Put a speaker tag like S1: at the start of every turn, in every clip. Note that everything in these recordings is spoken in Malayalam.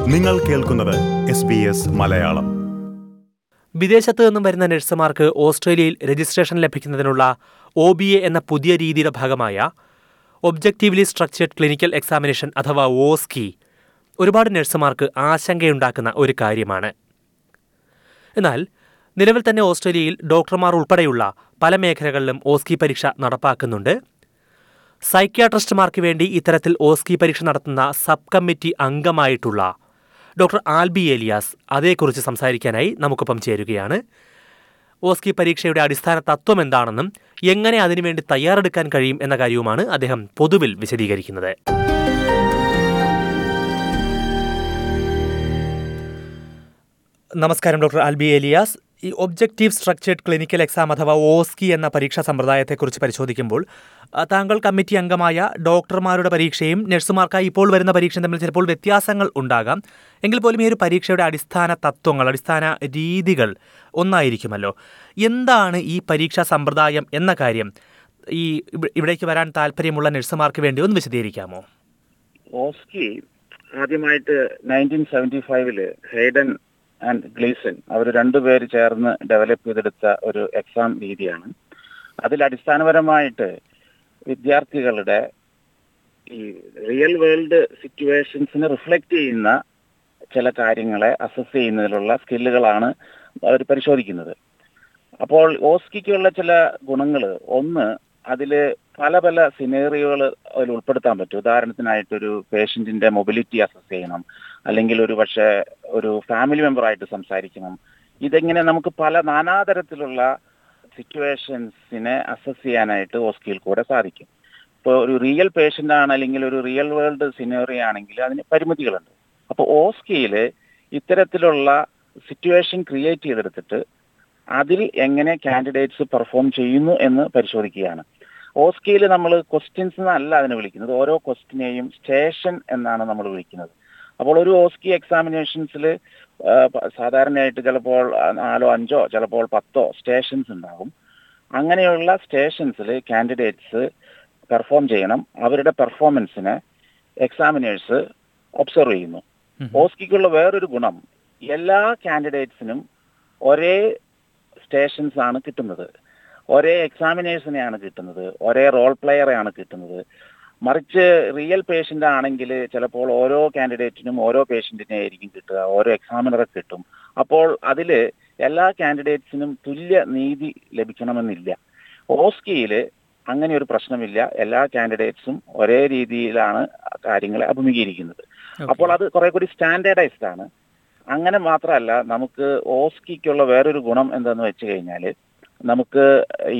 S1: നിങ്ങൾ കേൾക്കുന്നത് എസ് ബി എസ് മലയാളം
S2: വിദേശത്ത് നിന്നും വരുന്ന നഴ്സുമാർക്ക് ഓസ്ട്രേലിയയിൽ രജിസ്ട്രേഷൻ ലഭിക്കുന്നതിനുള്ള ഒ ബി എ എന്ന പുതിയ രീതിയുടെ ഭാഗമായ ഒബ്ജക്റ്റീവ്ലി സ്ട്രക്ചേർഡ് ക്ലിനിക്കൽ എക്സാമിനേഷൻ അഥവാ ഓസ്കി ഒരുപാട് നഴ്സുമാർക്ക് ആശങ്കയുണ്ടാക്കുന്ന ഒരു കാര്യമാണ് എന്നാൽ നിലവിൽ തന്നെ ഓസ്ട്രേലിയയിൽ ഡോക്ടർമാർ ഉൾപ്പെടെയുള്ള പല മേഖലകളിലും ഓസ്കി പരീക്ഷ നടപ്പാക്കുന്നുണ്ട് സൈക്യാട്രിസ്റ്റുമാർക്ക് വേണ്ടി ഇത്തരത്തിൽ ഓസ്കി പരീക്ഷ നടത്തുന്ന സബ് കമ്മിറ്റി അംഗമായിട്ടുള്ള ഡോക്ടർ ആൽബി ഏലിയാസ് അതേക്കുറിച്ച് സംസാരിക്കാനായി നമുക്കൊപ്പം ചേരുകയാണ് ഓസ്കി പരീക്ഷയുടെ അടിസ്ഥാന തത്വം എന്താണെന്നും എങ്ങനെ അതിനുവേണ്ടി തയ്യാറെടുക്കാൻ കഴിയും എന്ന കാര്യവുമാണ് അദ്ദേഹം പൊതുവിൽ വിശദീകരിക്കുന്നത് നമസ്കാരം ഡോക്ടർ ആൽബി ഏലിയാസ് ഈ ഒബ്ജക്റ്റീവ് സ്ട്രക്ചേർഡ് ക്ലിനിക്കൽ എക്സാം അഥവാ ഓസ്കി എന്ന പരീക്ഷാ സമ്പ്രദായത്തെക്കുറിച്ച് പരിശോധിക്കുമ്പോൾ ആ, താങ്കൾ കമ്മിറ്റി അംഗമായ ഡോക്ടർമാരുടെ പരീക്ഷയും നഴ്സുമാർക്കായി ഇപ്പോൾ വരുന്ന പരീക്ഷയും തമ്മിൽ ചിലപ്പോൾ വ്യത്യാസങ്ങൾ ഉണ്ടാകാം എങ്കിൽ പോലും ഈ ഒരു പരീക്ഷയുടെ അടിസ്ഥാന തത്വങ്ങൾ അടിസ്ഥാന രീതികൾ ഒന്നായിരിക്കുമല്ലോ എന്താണ് ഈ പരീക്ഷാ സമ്പ്രദായം എന്ന കാര്യം ഈ ഇവ- ഇവിടേക്ക് വരാൻ താല്പര്യമുള്ള നഴ്സുമാർക്ക് വേണ്ടി ഒന്ന് വിശദീകരിക്കാമോ
S3: ഓസ്കി ആദ്യമായിട്ട് നയൻറ്റീൻ സെവൻറ്റി ഫൈവില് ഹെയ്ഡൻ ആൻഡ് ഗ്ലീസൺ അവർ രണ്ടുപേര് ചേർന്ന് ഡെവലപ്പ് ചെയ്തെടുത്ത ഒരു എക്സാം രീതിയാണ് അതിൽ അടിസ്ഥാനപരമായിട്ട് വിദ്യാർത്ഥികളുടെ ഈ റിയൽ വേൾഡ് സിറ്റുവേഷൻസിനെ റിഫ്ലക്റ്റ് ചെയ്യുന്ന ചില കാര്യങ്ങളെ അസസ് ചെയ്യുന്നതിലുള്ള സ്കില്ലുകളാണ് അവർ പരിശോധിക്കുന്നത് അപ്പോൾ ഓസ്കിക്കുള്ള ചില ഗുണങ്ങൾ ഒന്ന് അതിൽ പല പല സിനേറിയോകൾ അതിൽ ഉൾപ്പെടുത്താൻ പറ്റും ഉദാഹരണത്തിനായിട്ടൊരു പേഷ്യന്റിന്റെ മൊബിലിറ്റി അസസ് ചെയ്യണം അല്ലെങ്കിൽ ഒരു പക്ഷേ ഒരു ഫാമിലി മെമ്പറായിട്ട് സംസാരിക്കണം ഇതെങ്ങനെ നമുക്ക് പല നാനാതരത്തിലുള്ള സിറ്റുവേഷൻസിനെ അസസ് ചെയ്യാനായിട്ട് ഓസ്കിയിൽ കൂടെ സാധിക്കും ഇപ്പോൾ ഒരു റിയൽ പേഷ്യന്റ് ആണ് അല്ലെങ്കിൽ ഒരു റിയൽ വേൾഡ് സിനേറിയോ ആണെങ്കിൽ അതിന് പരിമിതികളുണ്ട് അപ്പോൾ ഓസ്കിയിൽ ഇത്തരത്തിലുള്ള സിറ്റുവേഷൻ ക്രിയേറ്റ് ചെയ്തെടുത്തിട്ട് അതിൽ എങ്ങനെ കാൻഡിഡേറ്റ്സ് പെർഫോം ചെയ്യുന്നു എന്ന് പരിശോധിക്കുകയാണ് ഓസ്കിയിൽ നമ്മൾ ക്വസ്റ്റ്യൻസ് എന്നല്ല അതിനെ വിളിക്കുന്നത് ഓരോ ക്വസ്റ്റിനെയും സ്റ്റേഷൻ എന്നാണ് നമ്മൾ വിളിക്കുന്നത് അപ്പോൾ ഒരു ഓസ്കി എക്സാമിനേഷൻസിൽ സാധാരണയായിട്ട് ചിലപ്പോൾ നാലോ അഞ്ചോ ചിലപ്പോൾ പത്തോ സ്റ്റേഷൻസ് ഉണ്ടാകും അങ്ങനെയുള്ള സ്റ്റേഷൻസിൽ കാൻഡിഡേറ്റ്സ് പെർഫോം ചെയ്യണം അവരുടെ പെർഫോമൻസിനെ എക്സാമിനേഴ്സ് ഒബ്സർവ് ചെയ്യുന്നു ഓസ്കിക്കുള്ള വേറൊരു ഗുണം എല്ലാ കാൻഡിഡേറ്റ്സിനും ഒരേ സ്റ്റേഷൻസ് ആണ് കിട്ടുന്നത് ഒരേ എക്സാമിനേഴ്സിനെയാണ് കിട്ടുന്നത് ഒരേ റോൾ പ്ലെയറെയാണ് കിട്ടുന്നത് മറിച്ച് റിയൽ പേഷ്യന്റ് ആണെങ്കിൽ ചിലപ്പോൾ ഓരോ കാൻഡിഡേറ്റിനും ഓരോ പേഷ്യന്റിനെ ആയിരിക്കും കിട്ടുക ഓരോ എക്സാമിനറെ കിട്ടും അപ്പോൾ അതിൽ എല്ലാ കാൻഡിഡേറ്റ്സിനും തുല്യ നീതി ലഭിക്കണമെന്നില്ല ഓസ്കിയിൽ അങ്ങനെ ഒരു പ്രശ്നമില്ല എല്ലാ കാൻഡിഡേറ്റ്സും ഒരേ രീതിയിലാണ് കാര്യങ്ങളെ അഭിമുഖീകരിക്കുന്നത് അപ്പോൾ അത് കുറെ കൂടി സ്റ്റാൻഡേർഡൈസ്ഡ് ആണ് അങ്ങനെ മാത്രമല്ല നമുക്ക് ഓസ്കിക്കുള്ള വേറൊരു ഗുണം എന്താന്ന് വെച്ച് കഴിഞ്ഞാൽ നമുക്ക് ഈ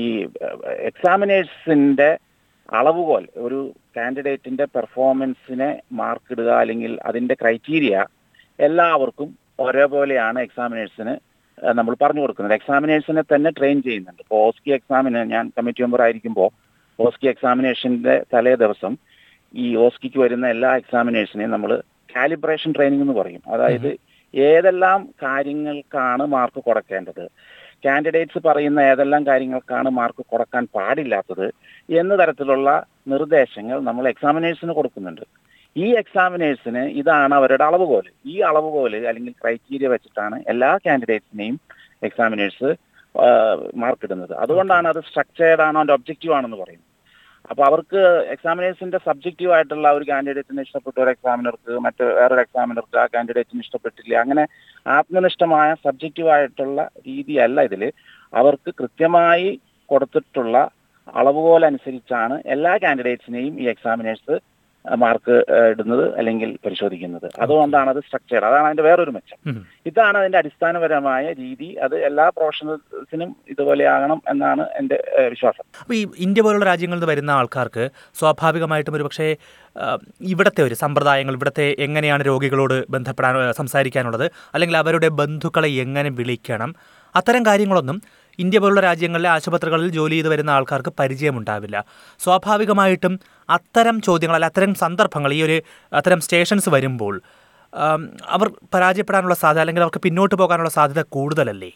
S3: എക്സാമിനേഴ്സിന്റെ അളവുകോൽ ഒരു കാൻഡിഡേറ്റിന്റെ പെർഫോമൻസിനെ മാർക്ക് ഇടുക അല്ലെങ്കിൽ അതിന്റെ ക്രൈറ്റീരിയ എല്ലാവർക്കും ഒരേപോലെയാണ് എക്സാമിനേഴ്സിന് നമ്മൾ പറഞ്ഞു കൊടുക്കുന്നത് എക്സാമിനേഴ്സിനെ തന്നെ ട്രെയിൻ ചെയ്യുന്നുണ്ട് ഇപ്പോൾ ഓസ്കി എക്സാമിന് ഞാൻ കമ്മിറ്റി മെമ്പർ ആയിരിക്കുമ്പോൾ ഓസ്കി എക്സാമിനേഷന്റെ തലേ ദിവസം ഈ ഓസ്കിക്ക് വരുന്ന എല്ലാ എക്സാമിനേഴ്സിനെയും നമ്മൾ കാലിബ്രേഷൻ ട്രെയിനിങ് എന്ന് പറയും അതായത് ഏതെല്ലാം കാര്യങ്ങൾക്കാണ് മാർക്ക് കൊടുക്കേണ്ടത് കാൻഡിഡേറ്റ്സ് പറയുന്ന ഏതെല്ലാം കാര്യങ്ങൾക്കാണ് മാർക്ക് കൊടുക്കാൻ പാടില്ലാത്തത് എന്ന തരത്തിലുള്ള നിർദ്ദേശങ്ങൾ നമ്മൾ എക്സാമിനേഴ്സിന് കൊടുക്കുന്നുണ്ട് ഈ എക്സാമിനേഴ്സിന് ഇതാണ് അവരുടെ അളവുകോല് ഈ അളവുകോല് അല്ലെങ്കിൽ ക്രൈറ്റീരിയ വെച്ചിട്ടാണ് എല്ലാ കാൻഡിഡേറ്റ്സിനെയും എക്സാമിനേഴ്സ് മാർക്ക് ഇടുന്നത് അതുകൊണ്ടാണ് അത് സ്ട്രക്ചേർഡ് ആണോ അതിന്റെ ഒബ്ജക്റ്റീവ് ആണെന്ന് പറയുന്നത് അപ്പൊ അവർക്ക് എക്സാമിനേഴ്സിന്റെ സബ്ജക്റ്റീവ് ആയിട്ടുള്ള ഒരു കാൻഡിഡേറ്റിന് ഇഷ്ടപ്പെട്ട ഒരു എക്സാമിനർക്ക് മറ്റ് വേറൊരു എക്സാമിനർക്ക് ആ കാൻഡിഡേറ്റിന് ഇഷ്ടപ്പെട്ടില്ല അങ്ങനെ ആത്മനിഷ്ഠമായ സബ്ജക്റ്റീവ് ആയിട്ടുള്ള രീതിയല്ല ഇതിൽ അവർക്ക് കൃത്യമായി കൊടുത്തിട്ടുള്ള അളവുകോൽ അനുസരിച്ചാണ് എല്ലാ കാൻഡിഡേറ്റ്സിനെയും ഈ എക്സാമിനേഴ്സ് മാർക്ക് ഇടുന്നത് അല്ലെങ്കിൽ പരിശോധിക്കുന്നത് അതുകൊണ്ടാണ് അത് സ്ട്രക്ചർ അതാണ് അതിന്റെ വേറൊരു മെച്ചം
S2: ഉം.
S3: ഇതാണ് അതിന്റെ അടിസ്ഥാനപരമായ രീതി അത് എല്ലാ പ്രൊഫഷണൽസിനും ഇതുപോലെ ആകണം എന്നാണ് എന്റെ ഏഹ്, വിശ്വാസം
S2: അപ്പോൾ ഈ ഇന്ത്യ പോലുള്ള രാജ്യങ്ങളിൽ നിന്ന് വരുന്ന ആൾക്കാർക്ക് സ്വാഭാവികമായിട്ടും ഒരു പക്ഷേ ആ, ഇവിടുത്തെ ഒരു സമ്പ്രദായങ്ങൾ ഇവിടുത്തെ എങ്ങനെയാണ് രോഗികളോട് ബന്ധപ്പെടാൻ ആ, സംസാരിക്കാനുള്ളത് അല്ലെങ്കിൽ അവരുടെ ബന്ധുക്കളെ എങ്ങനെ വിളിക്കണം അത്തരം കാര്യങ്ങളൊന്നും ഇന്ത്യ പോലുള്ള രാജ്യങ്ങളിലെ ആശുപത്രികളിൽ ജോലി ചെയ്ത് വരുന്ന ആൾക്കാർക്ക് പരിചയമുണ്ടാവില്ല സ്വാഭാവികമായിട്ടും അത്തരം ചോദ്യങ്ങൾ അല്ല അത്തരം സന്ദർഭങ്ങൾ ഈ ഒരു അത്തരം സ്റ്റേഷൻസ് വരുമ്പോൾ ആം, അവർ പരാജയപ്പെടാനുള്ള സാധ്യത അല്ലെങ്കിൽ അവർക്ക് പിന്നോട്ട് പോകാനുള്ള സാധ്യത കൂടുതലല്ലേ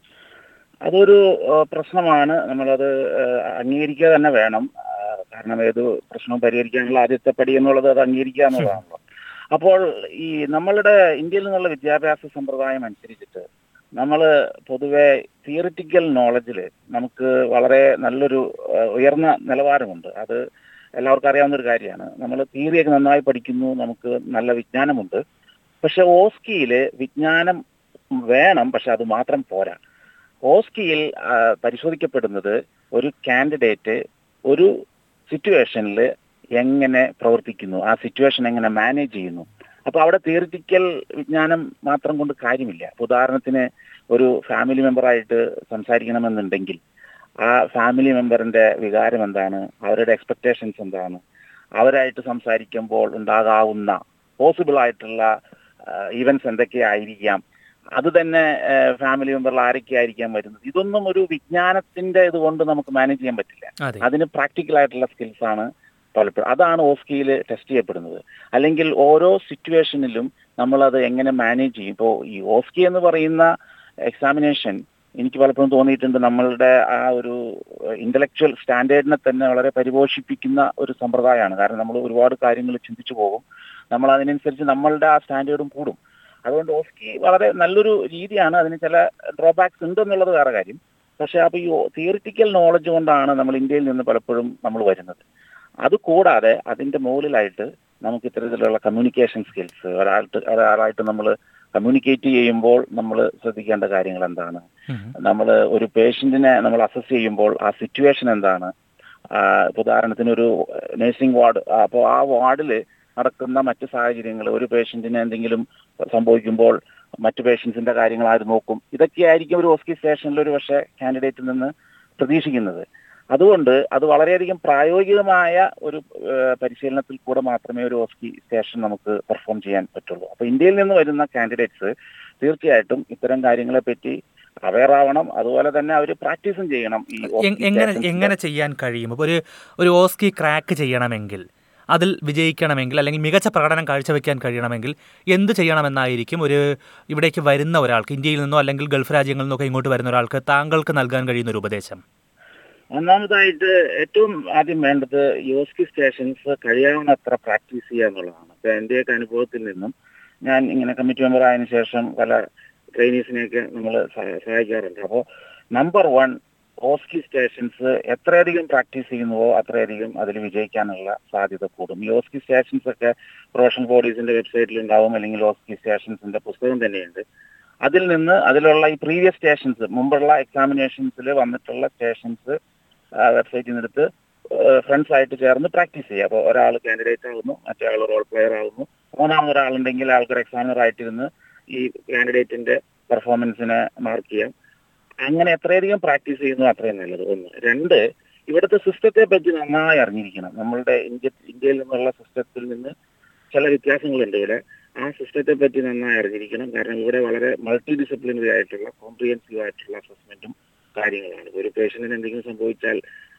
S3: അതൊരു ഏഹ്, പ്രശ്നമാണ് നമ്മളത് ഏഹ്, അംഗീകരിക്കുക തന്നെ വേണം ആ, കാരണം ഏത് പ്രശ്നവും പരിഹരിക്കാനുള്ള ആദ്യത്തെ പടി എന്നുള്ളത് അത് അംഗീകരിക്കുക എന്നുള്ളതാണല്ലോ അപ്പോൾ ഈ നമ്മളുടെ ഇന്ത്യയിൽ നിന്നുള്ള വിദ്യാഭ്യാസ സമ്പ്രദായം അനുസരിച്ചിട്ട് നമ്മൾ പൊതുവെ തിയറിറ്റിക്കൽ നോളജിൽ നമുക്ക് വളരെ നല്ലൊരു ഏഹ്, ഉയർന്ന നിലവാരമുണ്ട് അത് എല്ലാവർക്കും അറിയാവുന്ന ഒരു കാര്യമാണ് നമ്മൾ തിയറിയൊക്കെ നന്നായി പഠിക്കുന്നു നമുക്ക് നല്ല വിജ്ഞാനമുണ്ട് പക്ഷെ ഓസ്കിയിൽ വിജ്ഞാനം വേണം പക്ഷെ അത് മാത്രം പോരാ ഓസ്കിയിൽ ആ, പരിശോധിക്കപ്പെടുന്നത് ഒരു കാൻഡിഡേറ്റ് ഒരു സിറ്റുവേഷനിൽ എങ്ങനെ പ്രവർത്തിക്കുന്നു ആ സിറ്റുവേഷൻ എങ്ങനെ മാനേജ് ചെയ്യുന്നു അപ്പൊ അവിടെ തിയറിറ്റിക്കൽ വിജ്ഞാനം മാത്രം കൊണ്ട് കാര്യമില്ല ഇപ്പൊ ഉദാഹരണത്തിന് ഒരു ഫാമിലി മെമ്പറായിട്ട് സംസാരിക്കണമെന്നുണ്ടെങ്കിൽ ആ ഫാമിലി മെമ്പറിന്റെ വികാരം എന്താണ് അവരുടെ എക്സ്പെക്ടേഷൻസ് എന്താണ് അവരായിട്ട് സംസാരിക്കുമ്പോൾ ഉണ്ടാകാവുന്ന പോസിബിൾ ആയിട്ടുള്ള ഈവൻസ് എന്തൊക്കെയായിരിക്കാം അത് തന്നെ ഫാമിലി മെമ്പറിൽ ആരൊക്കെയായിരിക്കാം വരുന്നത് ഇതൊന്നും ഒരു വിജ്ഞാനത്തിന്റെ ഇതുകൊണ്ട് നമുക്ക് മാനേജ് ചെയ്യാൻ പറ്റില്ല
S2: അതെ
S3: അതിന് പ്രാക്ടിക്കൽ ആയിട്ടുള്ള സ്കിൽസ് ആണ് പലപ്പോഴും അതാണ് ഓസ്കിയിൽ ടെസ്റ്റ് ചെയ്യപ്പെടുന്നത് അല്ലെങ്കിൽ ഓരോ സിറ്റുവേഷനിലും നമ്മൾ അത് എങ്ങനെ മാനേജ് ചെയ്യും ഇപ്പോൾ ഈ ഓസ്കി എന്ന് പറയുന്ന എക്സാമിനേഷൻ എനിക്ക് പലപ്പോഴും തോന്നിയിട്ടുണ്ട് നമ്മളുടെ ആ ഒരു ഇന്റലക്ച്വൽ സ്റ്റാൻഡേർഡിനെ തന്നെ വളരെ പരിപോഷിപ്പിക്കുന്ന ഒരു സമ്പ്രദായമാണ് കാരണം നമ്മൾ ഒരുപാട് കാര്യങ്ങൾ ചിന്തിച്ചു പോകും നമ്മൾ അതിനനുസരിച്ച് നമ്മളുടെ ആ സ്റ്റാൻഡേർഡും കൂടും അതുകൊണ്ട് ഓസ്കി വളരെ നല്ലൊരു രീതിയാണ് അതിന് ചില ഡ്രോബാക്സ് ഉണ്ട് എന്നുള്ളത് വേറെ കാര്യം പക്ഷെ അപ്പൊ ഈ തിയറിറ്റിക്കൽ നോളജ് കൊണ്ടാണ് നമ്മൾ ഇന്ത്യയിൽ നിന്ന് പലപ്പോഴും നമ്മൾ വരുന്നത് അത് കൂടാതെ അതിന്റെ മുകളിലായിട്ട് നമുക്ക് ഇത്തരത്തിലുള്ള കമ്മ്യൂണിക്കേഷൻ സ്കിൽസ് ഒരാൾക്ക് ഒരാളായിട്ട് നമ്മൾ കമ്മ്യൂണിക്കേറ്റ് ചെയ്യുമ്പോൾ നമ്മൾ ശ്രദ്ധിക്കേണ്ട കാര്യങ്ങൾ എന്താണ്
S2: ഉം.
S3: നമ്മൾ ഒരു പേഷ്യന്റിനെ നമ്മൾ അസസ് ചെയ്യുമ്പോൾ ആ സിറ്റുവേഷൻ എന്താണ് ആ, ഇപ്പൊ ഉദാഹരണത്തിന് ഒരു നഴ്സിംഗ് വാർഡ് അപ്പോൾ ആ വാർഡിൽ നടക്കുന്ന മറ്റു സാഹചര്യങ്ങൾ ഒരു പേഷ്യന്റിന് എന്തെങ്കിലും സംഭവിക്കുമ്പോൾ മറ്റു പേഷ്യൻസിന്റെ കാര്യങ്ങൾ ആര് നോക്കും ഇതൊക്കെയായിരിക്കും ഒരു ഹോസ്പി സ്റ്റേഷനിൽ ഒരു പക്ഷേ കാൻഡിഡേറ്റിൽ നിന്ന് പ്രതീക്ഷിക്കുന്നത് അതുകൊണ്ട് അത് വളരെയധികം പ്രായോഗികമായ ഒരു ഏഹ്, പരിശീലനത്തിൽ കൂടെ മാത്രമേ ഒരു ഹോസ്പി സ്റ്റേഷൻ നമുക്ക് പെർഫോം ചെയ്യാൻ പറ്റുള്ളൂ അപ്പൊ ഇന്ത്യയിൽ നിന്ന് വരുന്ന കാൻഡിഡേറ്റ്സ് തീർച്ചയായിട്ടും ഇത്തരം കാര്യങ്ങളെ പറ്റി അവയർ ആവണം അതുപോലെ തന്നെ അവർ പ്രാക്ടീസും ചെയ്യണം ഈ
S2: എങ്-
S3: OSCE
S2: എങ്ങനെ
S3: stations ന്റെ.
S2: എങ്ങനെ ചെയ്യാൻ കഴിയും ഇപ്പോൾ ഒരു ഒരു ഓസ്കി ക്രാക്ക് ചെയ്യണമെങ്കിൽ അതിൽ വിജയിക്കണമെങ്കിൽ അല്ലെങ്കിൽ മികച്ച പ്രകടനം കാഴ്ചവെക്കാൻ കഴിയണമെങ്കിൽ എന്ത് ചെയ്യണമെന്നായിരിക്കും ഒരു ഇവിടേക്ക് വരുന്ന ഒരാൾക്ക് ഇന്ത്യയിൽ നിന്നോ അല്ലെങ്കിൽ ഗൾഫ് രാജ്യങ്ങളിൽ നിന്നൊക്കെ ഇങ്ങോട്ട് വരുന്ന ഒരാൾക്ക് താങ്കൾക്ക് നൽകാൻ കഴിയുന്ന ഒരു ഉപദേശം
S3: ഒന്നാമതായിട്ട് ഏറ്റവും ആദ്യം വേണ്ടത് യോസ്കി സ്റ്റേഷൻസ് കഴിയാവുന്നത്ര പ്രാക്ടീസ് ചെയ്യുക എന്നുള്ളതാണ് ഇപ്പൊ എന്റെയൊക്കെ അനുഭവത്തിൽ നിന്നും ഞാൻ ഇങ്ങനെ കമ്മിറ്റി മെമ്പർ ആയതിനു ശേഷം പല ട്രെയിനീസിനെയൊക്കെ നമ്മൾ സഹായിക്കാറുണ്ട് അപ്പോൾ നമ്പർ വൺ ഓസ്കി സ്റ്റേഷൻസ് എത്രയധികം പ്രാക്ടീസ് ചെയ്യുന്നുവോ അത്രയധികം അതിൽ വിജയിക്കാനുള്ള സാധ്യത കൂടും ഈ ഓസ്കി സ്റ്റേഷൻസ് ഒക്കെ പ്രൊഫഷണൽ ബോഡീസിന്റെ വെബ്സൈറ്റിൽ ഉണ്ടാവും അല്ലെങ്കിൽ ഓസ്കി സ്റ്റേഷൻസിന്റെ പുസ്തകം തന്നെയുണ്ട് അതിൽ നിന്ന് അതിലുള്ള ഈ പ്രീവിയസ് സ്റ്റേഷൻസ് മുമ്പുള്ള എക്സാമിനേഷൻസിൽ വന്നിട്ടുള്ള സ്റ്റേഷൻസ് വെബ്സൈറ്റിൽ നിന്ന് എടുത്ത് ഫ്രണ്ട്സ് ആയിട്ട് ചേർന്ന് പ്രാക്ടീസ് ചെയ്യുക അപ്പോൾ ഒരാൾ കാൻഡിഡേറ്റ് ആകുന്നു മറ്റേ ആൾ റോൾ പ്ലെയർ ആകുന്നു മൂന്നാമത് ഒരാളുണ്ടെങ്കിൽ ആൾക്കൊരു എക്സാമിനർ ആയിട്ടിരുന്ന് ഈ കാൻഡിഡേറ്റിന്റെ പെർഫോമൻസിനെ മാർക്ക് ചെയ്യാം അങ്ങനെ എത്രയധികം പ്രാക്ടീസ് ചെയ്യുന്നു അത്രയും നല്ലത് ഒന്ന് രണ്ട് ഇവിടുത്തെ സിസ്റ്റത്തെ പറ്റി നന്നായി അറിഞ്ഞിരിക്കണം നമ്മളുടെ ഇന്ത്യ ഇന്ത്യയിൽ നിന്നുള്ള സിസ്റ്റത്തിൽ നിന്ന് ചില വ്യത്യാസങ്ങളുണ്ട് ഇവിടെ ആ സിസ്റ്റത്തെ പറ്റി നന്നായി അറിഞ്ഞിരിക്കണം കാരണം ഇവിടെ വളരെ മൾട്ടി ഡിസിപ്ലിനറി ആയിട്ടുള്ള കോംപ്രിഹെൻസീവ് ആയിട്ടുള്ള അസസ്മെന്റും കാര്യങ്ങളാണ് ഒരു പേഷ്യന്റിന് എന്തെങ്കിലും സംഭവിച്ചാൽ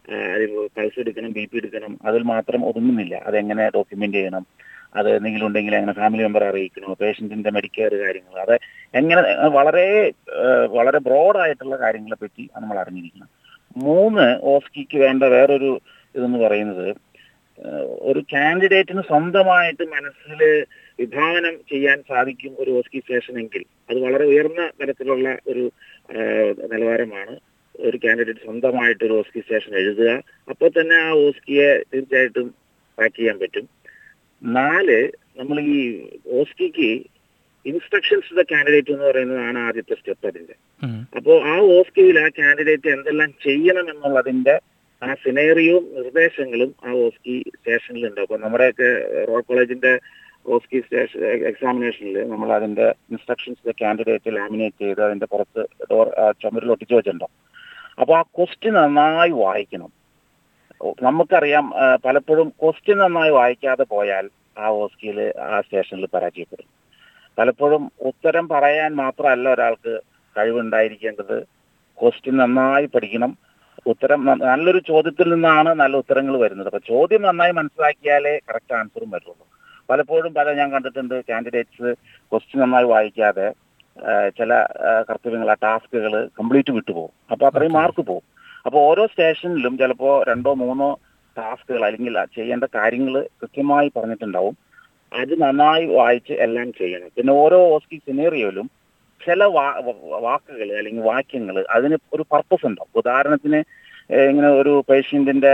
S3: പൾസ് എടുക്കണം ബി പി എടുക്കണം അതിൽ മാത്രം ഒതുങ്ങുന്നില്ല അതെങ്ങനെ ഡോക്യുമെന്റ് ചെയ്യണം അത് എന്തെങ്കിലും ഉണ്ടെങ്കിൽ എങ്ങനെ ഫാമിലി മെമ്പർ അറിയിക്കണോ പേഷ്യന്റിന്റെ മെഡിക്കെയർ കാര്യങ്ങൾ അത് എങ്ങനെ അഹ് വളരെ ഏഹ് വളരെ ബ്രോഡ് ആയിട്ടുള്ള കാര്യങ്ങളെ പറ്റി നമ്മൾ അറിഞ്ഞിരിക്കണം മൂന്ന് ഓസ്കിക്ക് വേണ്ട വേറൊരു ഇതെന്ന് പറയുന്നത് ഏഹ് ഒരു കാൻഡിഡേറ്റിന് സ്വന്തമായിട്ട് മനസ്സിൽ വിഭാവനം ചെയ്യാൻ സാധിക്കും ഒരു ഓസ്കി സ്റ്റേഷൻ എങ്കിൽ അത് വളരെ ഉയർന്ന തരത്തിലുള്ള ഒരു ഏഹ് നിലവാരമാണ് ഒരു കാൻഡിഡേറ്റ് സ്വന്തമായിട്ട് ഒരു ഓസ്കി സ്റ്റേഷൻ എഴുതുക അപ്പോൾ തന്നെ ആ ഓസ്കിയെ തീർച്ചയായിട്ടും പാക്ക് ചെയ്യാൻ പറ്റും നാല് നമ്മൾ ഈ ഓസ്കിക്ക് ഇൻസ്ട്രക്ഷൻസ് ദ കാൻഡിഡേറ്റ് എന്ന് പറയുന്നതാണ് ആദ്യത്തെ സ്റ്റെപ്പ് അതിന്റെ
S2: ഉം.
S3: അപ്പോൾ ആ ഓസ്കിയിൽ ആ കാൻഡിഡേറ്റ് എന്തെല്ലാം ചെയ്യണം എന്നുള്ളതിന്റെ ആ സിനേറിയവും നിർദ്ദേശങ്ങളും ആ ഓസ്കി സ്റ്റേഷനിൽ ഉണ്ട് അപ്പൊ നമ്മുടെയൊക്കെ റോൾ കോളേജിന്റെ ഓസ്കി സ്റ്റേഷൻ എക്സാമിനേഷനിൽ നമ്മൾ അതിന്റെ ഇൻസ്ട്രക്ഷൻസ് കാൻഡിഡേറ്റ് ലാമിനേറ്റ് ചെയ്ത് അതിന്റെ പുറത്ത് ഡോർ ചുമരിൽ ഒട്ടിച്ചു വെച്ചിട്ടുണ്ടോ അപ്പൊ ആ ക്വസ്റ്റ്യൻ നന്നായി വായിക്കണം ഓ, നമുക്കറിയാം ആ, പലപ്പോഴും ക്വസ്റ്റ്യൻ നന്നായി വായിക്കാതെ പോയാൽ ആ ഓസ്കിയിൽ ആ സ്റ്റേഷനിൽ പരാജയപ്പെടും പലപ്പോഴും ഉത്തരം പറയാൻ മാത്രമല്ല ഒരാൾക്ക് കഴിവുണ്ടായിരിക്കേണ്ടത് ക്വസ്റ്റ്യൻ നന്നായി പഠിക്കണം ഉത്തരം ന- നല്ലൊരു ചോദ്യത്തിൽ നിന്നാണ് നല്ല ഉത്തരങ്ങൾ വരുന്നത് അപ്പൊ ചോദ്യം നന്നായി മനസ്സിലാക്കിയാലേ കറക്റ്റ് ആൻസറും വരുള്ളൂ പലപ്പോഴും പല ഞാൻ കണ്ടിട്ടുണ്ട് കാൻഡിഡേറ്റ്സ് ക്വസ്റ്റ്യൻ നന്നായി വായിക്കാതെ ആ, ചില ആ, കർത്തവ്യങ്ങൾ ആ ടാസ്കുകൾ കംപ്ലീറ്റ് വിട്ടുപോകും അപ്പൊ അത്രയും
S2: Okay.
S3: മാർക്ക് പോകും അപ്പൊ ഓരോ സ്റ്റേഷനിലും ചിലപ്പോ രണ്ടോ മൂന്നോ ടാസ്കുകൾ അല്ലെങ്കിൽ ആ ചെയ്യേണ്ട കാര്യങ്ങൾ കൃത്യമായി പറഞ്ഞിട്ടുണ്ടാവും അത് നന്നായി വായിച്ച് എല്ലാം ചെയ്യണം പിന്നെ ഓരോ ഓസ്കി സിനേറിയോയിലും ചില വാക്കുകൾ അല്ലെങ്കിൽ വാക്യങ്ങൾ അതിന് ഒരു പർപ്പസ് ഉണ്ടാവും ഉദാഹരണത്തിന് ഏഹ് ഇങ്ങനെ ഒരു പേഷ്യന്റിന്റെ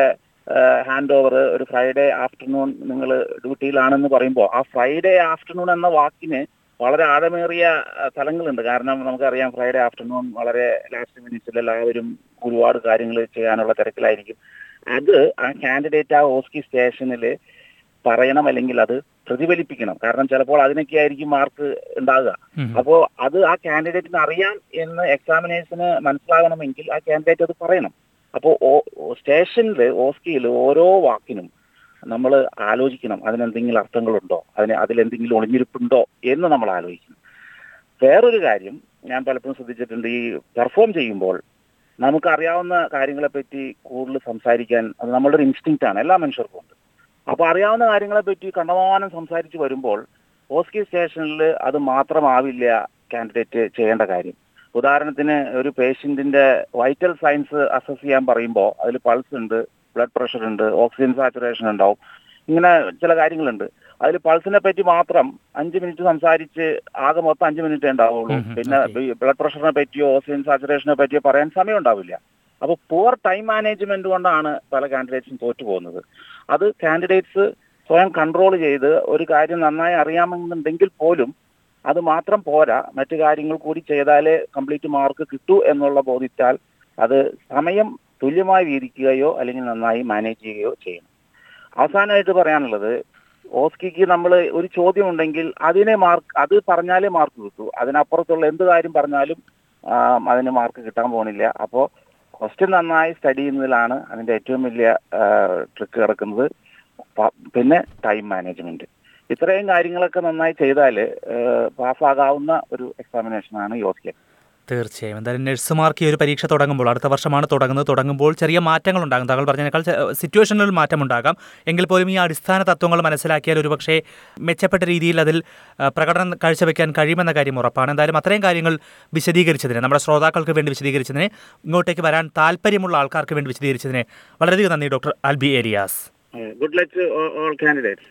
S3: ഹാൻഡ് ഓവർ ഒരു ഫ്രൈഡേ ആഫ്റ്റർനൂൺ നിങ്ങൾ ഡ്യൂട്ടിയിലാണെന്ന് പറയുമ്പോൾ ആ ഫ്രൈഡേ ആഫ്റ്റർനൂൺ എന്ന വാക്കിന് വളരെ ആഴമേറിയ ആ, തലങ്ങളുണ്ട് കാരണം നമുക്കറിയാം ഫ്രൈഡേ ആഫ്റ്റർനൂൺ വളരെ ലാസ്റ്റ് മിനിറ്റ്സിൽ എല്ലാവരും ഒരുപാട് കാര്യങ്ങൾ ചെയ്യാനുള്ള തിരക്കിലായിരിക്കും അത് ആ കാൻഡിഡേറ്റ് ആ ഓസ്കി സ്റ്റേഷനിൽ പറയണം അല്ലെങ്കിൽ അത് പ്രതിഫലിപ്പിക്കണം കാരണം ചിലപ്പോൾ അതിനൊക്കെ ആയിരിക്കും മാർക്ക് ഉണ്ടാകുക
S2: ഉം.
S3: അപ്പോ അത് ആ കാൻഡിഡേറ്റിന് അറിയാം എന്ന് എക്സാമിനേഷന് മനസ്സിലാകണമെങ്കിൽ ആ കാൻഡിഡേറ്റ് അത് പറയണം അപ്പോൾ സ്റ്റേഷനിൽ ഓസ്കിയിൽ ഓരോ വാക്കിനും നമ്മൾ ആലോചിക്കണം അതിനെന്തെങ്കിലും അർത്ഥങ്ങളുണ്ടോ അതിന് അതിലെന്തെങ്കിലും ഒളിഞ്ഞിരിപ്പുണ്ടോ എന്ന് നമ്മൾ ആലോചിക്കണം വേറൊരു കാര്യം ഞാൻ പലപ്പോഴും ശ്രദ്ധിച്ചിട്ടുണ്ട് ഈ പെർഫോം ചെയ്യുമ്പോൾ നമുക്ക് അറിയാവുന്ന കാര്യങ്ങളെ പറ്റി കൂടുതൽ സംസാരിക്കാൻ അത് നമ്മളുടെ ഒരു ഇൻസ്റ്റിങ്ക്റ്റ് ആണ് എല്ലാ മനുഷ്യർക്കും ഉണ്ട് അപ്പൊ അറിയാവുന്ന കാര്യങ്ങളെ പറ്റി കണ്ടമാനം സംസാരിച്ച് വരുമ്പോൾ ഓസ്കി സ്റ്റേഷനിൽ അത് മാത്രമാവില്ല കാൻഡിഡേറ്റ് ചെയ്യേണ്ട കാര്യം ഉദാഹരണത്തിന് ഒരു പേഷ്യന്റിന്റെ വൈറ്റൽ സയൻസ് അസസ് ചെയ്യാൻ പറയുമ്പോൾ അതിൽ പൾസ് ഉണ്ട് ബ്ലഡ് പ്രഷർ ഉണ്ട് ഓക്സിജൻ സാച്ചുറേഷൻ ഉണ്ടാവും ഇങ്ങനെ ചില കാര്യങ്ങളുണ്ട് അതിൽ പൾസിനെ പറ്റി മാത്രം അഞ്ച് മിനിറ്റ് സംസാരിച്ച് ആകെ മൊത്തം അഞ്ച് മിനിറ്റ് ഉണ്ടാവുള്ളൂ
S2: ഉം, ഉം,
S3: പിന്നെ
S2: okay.
S3: ബ്ലഡ് പ്രഷറിനെ പറ്റിയോ ഓക്സിജൻ സാച്ചുറേഷനെ പറ്റിയോ പറയാൻ സമയം ഉണ്ടാവില്ല അപ്പോൾ പുവർ ടൈം മാനേജ്മെന്റ് കൊണ്ടാണ് പല കാൻഡിഡേറ്റ്സും തോറ്റു പോകുന്നത് അത് കാൻഡിഡേറ്റ്സ് സ്വയം കൺട്രോൾ ചെയ്ത് ഒരു കാര്യം നന്നായി അറിയാമെന്നുണ്ടെങ്കിൽ പോലും അത് മാത്രം പോരാ മറ്റു കാര്യങ്ങൾ കൂടി ചെയ്താലേ കംപ്ലീറ്റ് മാർക്ക് കിട്ടൂ എന്നുള്ള ബോധിച്ചാൽ അത് സമയം തുല്യമായി വീതിക്കുകയോ അല്ലെങ്കിൽ നന്നായി മാനേജ് ചെയ്യുകയോ ചെയ്യണം അവസാനമായിട്ട് പറയാനുള്ളത് ഓസ്കിക്ക് നമ്മൾ ഒരു ചോദ്യം ഉണ്ടെങ്കിൽ അതിനെ മാർക്ക് അത് പറഞ്ഞാലേ മാർക്ക് കിട്ടൂ അതിനപ്പുറത്തുള്ള എന്ത് കാര്യം പറഞ്ഞാലും ആ, അതിന് മാർക്ക് കിട്ടാൻ പോണില്ല അപ്പോൾ ക്വസ്റ്റ്യൻ നന്നായി സ്റ്റഡി ചെയ്യുന്നതിലാണ് അതിന്റെ ഏറ്റവും വലിയ ട്രിക്ക് കിടക്കുന്നത് പ- പിന്നെ ടൈം മാനേജ്മെന്റ് ഇത്രയും കാര്യങ്ങളൊക്കെ നന്നായി ചെയ്താൽ പാസ്സാകാവുന്ന ഒരു എക്സാമിനേഷനാണ് യോസ്കി
S2: തീർച്ചയായും എന്തായാലും നഴ്സുമാർക്ക് ഈ ഒരു പരീക്ഷ തുടങ്ങുമ്പോൾ അടുത്ത വർഷമാണ് തുടങ്ങുന്നത് തുടങ്ങുമ്പോൾ ചെറിയ മാറ്റങ്ങൾ ഉണ്ടാകും താങ്കൾ പറഞ്ഞതിനേക്കാൾ ചെ- സിറ്റുവേഷനിൽ മാറ്റമുണ്ടാകാം എങ്കിൽ പോലും ഈ അടിസ്ഥാന തത്വങ്ങൾ മനസ്സിലാക്കിയാൽ ഒരുപക്ഷെ മെച്ചപ്പെട്ട രീതിയിൽ അതിൽ ആ, പ്രകടനം കാഴ്ചവെക്കാൻ കഴിയുമെന്ന കാര്യം ഉറപ്പാണ് എന്തായാലും അത്രയും കാര്യങ്ങൾ വിശദീകരിച്ചതിന് നമ്മുടെ ശ്രോതാക്കൾക്ക് വേണ്ടി വിശദീകരിച്ചതിന് ഇങ്ങോട്ടേക്ക് വരാൻ താല്പര്യമുള്ള ആൾക്കാർക്ക് വേണ്ടി വിശദീകരിച്ചതിന് വളരെയധികം നന്ദി doctor Albi Elias
S3: good luck all candidates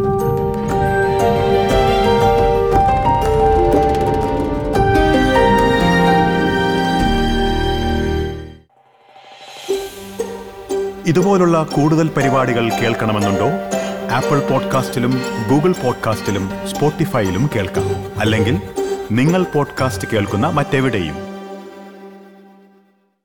S1: ഇതുപോലുള്ള കൂടുതൽ പരിപാടികൾ കേൾക്കണമെന്നുണ്ടോ ആപ്പിൾ പോഡ്കാസ്റ്റിലും ഗൂഗിൾ പോഡ്കാസ്റ്റിലും സ്പോട്ടിഫൈയിലും കേൾക്കാം അല്ലെങ്കിൽ നിങ്ങൾ പോഡ്കാസ്റ്റ് കേൾക്കുന്ന മറ്റെവിടെയും